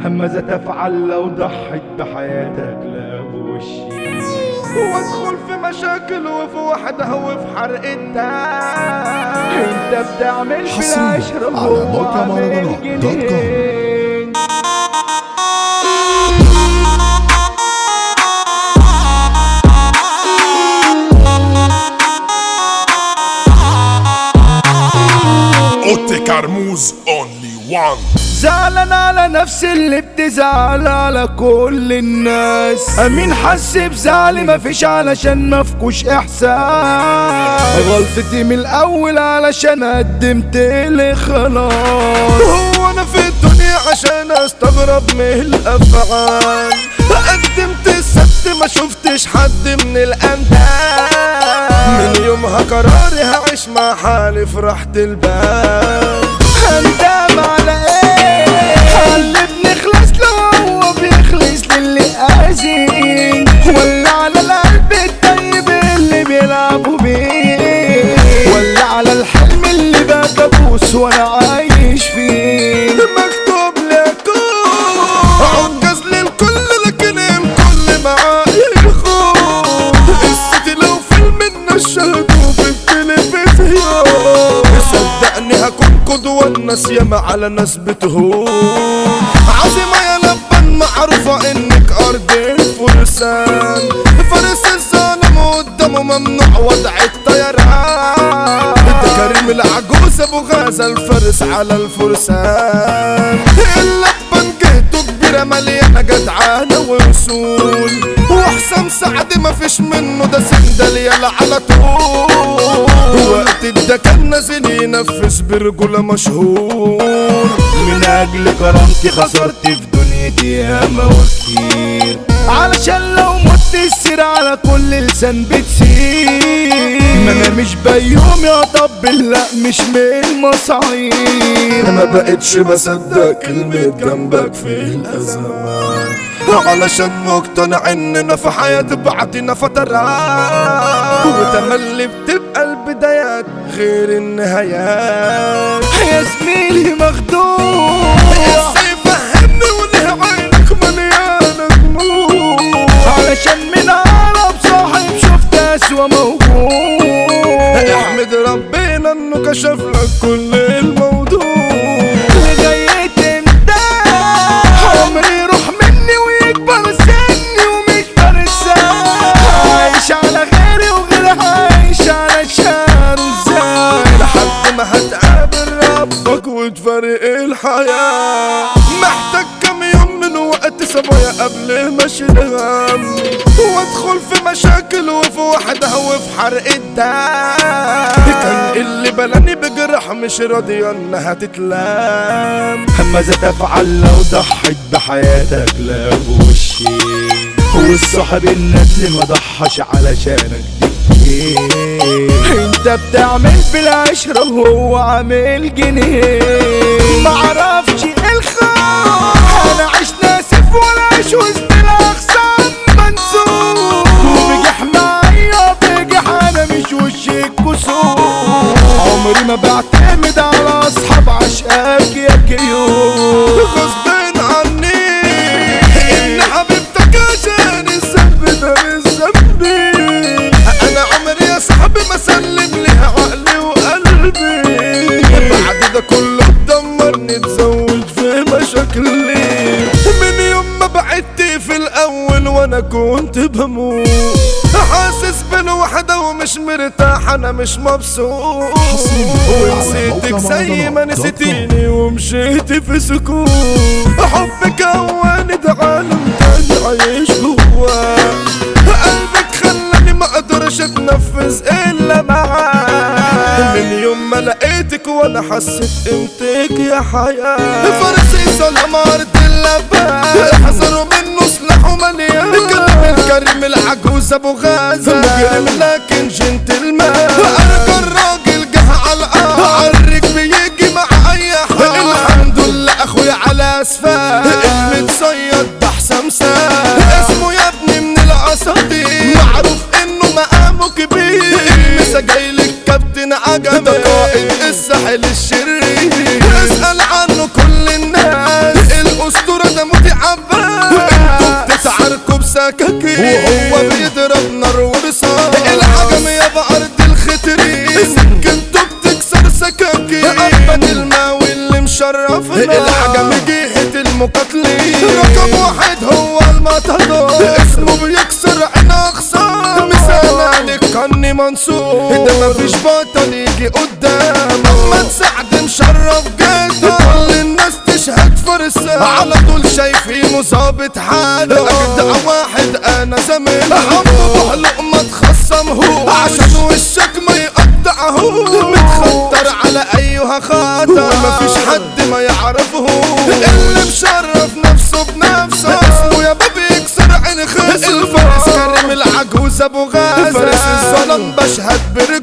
ماذا تفعل لو ضحيت بحياتك لا بوشي وادخل في مشاكل وفي وحدها وفي حرق الدم انت بتعمل في حصرياً العشرة على وهو موقع عامل مهرجانات دوت كوم. جنيه اوتي كرموز اونلي وان زعلان على نفسي اللي بتزعل على كل الناس مين حس بزعلي مفيش علشان مفكوش احساس غلطتي من الاول علشان قدمت لي خلاص هو انا في الدنيا عشان استغرب من الافعال قدمت السبت ما شفتش حد من الاندال من يومها قراري هعيش مع حالي في راحة البال هندم على ايه اللي بنخلص لو هو بيخلص للي قاسي ولا على القلب الطيب اللي بيلعبوا بيه ولا على الحلم اللي بقى كابوس وانا عايش فيه مكتوب لكم عكز للكل لكن الكل معاه يخون قصتي لو فيلم الناس شاهدوه في التلفزيون صدقني هكون قدوة الناس ياما على ناس بتهون عظيمة يا لبن معروفة انك ارض الفرسان فارس الظالم قدامه ممنوع وضع الطيران ده كريم العجوز ابو غازة الفارس على الفرسان اللبن جهته كبيرة مليانة جدعانة ووصول وحسام سعد مفيش منه ده سندل يلا على طول وقت ده كان نازل ينفذ برجولة مشهور من اجل كرامتي خسرت في دنيتي ياما وكتير علشان لو مت السير على كل لسان بتسير ما انا مش بيوم يا طب لا مش من المصاير ما بقتش بصدق كلمة جنبك في الازمات علشان مقتنع اننا في حياة بعضنا فترات وتملي بتبقى البدايات غير النهايات يا زميلي مخدوع ازاي فهمني وليه عينك مليانة دموع علشان من اقرب صاحب شفت اسوأ موجود احمد ربنا انه كشف لك كل الموضوع لغاية امتى عمري يروح مني ويكبر سني ومش فرسان عايش على غيري وغير عايش على شان ازاي لحد ما هتقابل ربك وتفارق الحياة محتاج كم يوم من وقت سبايا قبل ما اشيل همي وادخل في مشاكل وفي وحدها وفي حرق الدم كان اللي بلاني بجرح مش راضية انها تتلام ماذا تفعل لو ضحيت بحياتك لا بوشي والصاحب الندل ما ضحش علشانك دي انت بتعمل بالعشرة وهو عامل جنيه معرفش الخوف انا عيش ناسف ولا عيش وسط الاخصام منسوب وبجح معايا بجح انا مش وش الكسوف عمري ما بعتمد على اصحاب عشقاك يا كيوب غصبين عني ان حبيبتك عشان الذنب ده مش ذنبي انا عمري يا صاحبي ما سلم ليها عقلي وقلبي بعد ده كله اتدمرني تزود في مشاكلي من يوم ما بعدت في الاول وانا كنت بموت حاسس بالوحدة ومش مرتاح انا مش مبسوط ونسيتك زي ما نسيتيني ومشيت في سكون حبك هواني ده عالم تاني عايش جواه قلبك خلاني ما اقدرش اتنفس الا معاك من يوم ما لقيتك وانا حسيت قيمتك يا حياة فرسي سلام ارض اللبان حذروا منه سلاحه مليان كلام الكريم العجوز ابو غازة مجرم لكن جنتلمان ارجى الراجل جه على الارض عالرك بيجي مع اي حد الحمد لله اخويا على اسفل المتصيد ده حسام سام اسمه يا ابني من الاساطير معروف انه مقامه كبير المسا جاي لك كابتن عجب ده قائد الساحل الشرير اسأل عنه كل الناس الاسطورة ده موت عباس وانتوا بتتعاركوا بسكاكين وهو بيضرب نار ورصاص الحجم يا بأرض الخترين سكنتوا بتكسر سكاكين أبد الماوي اللي مشرفنا الحجم جهة المقاتلين رقم واحد هو المطهدور اسمه بيكسر عين أخصام مثال عليك كني منصور ده مفيش بطل يجي قدام محمد سعد مشرف جدا كل الناس تشهد فرسان على طول شايفينه ظابط حاله اجدع واحد انا زميله عمو بحلق ما تخصمهوش عشان وشك ما يقطعهوش متخطر على ايها خاطر مفيش حد ما يعرفهوش اللي مشرف نفسه بنفسه اسمه يا بابي يكسر عين خصم الفارس كريم العجوز ابو غازة فارس الظلم بشهد برسالة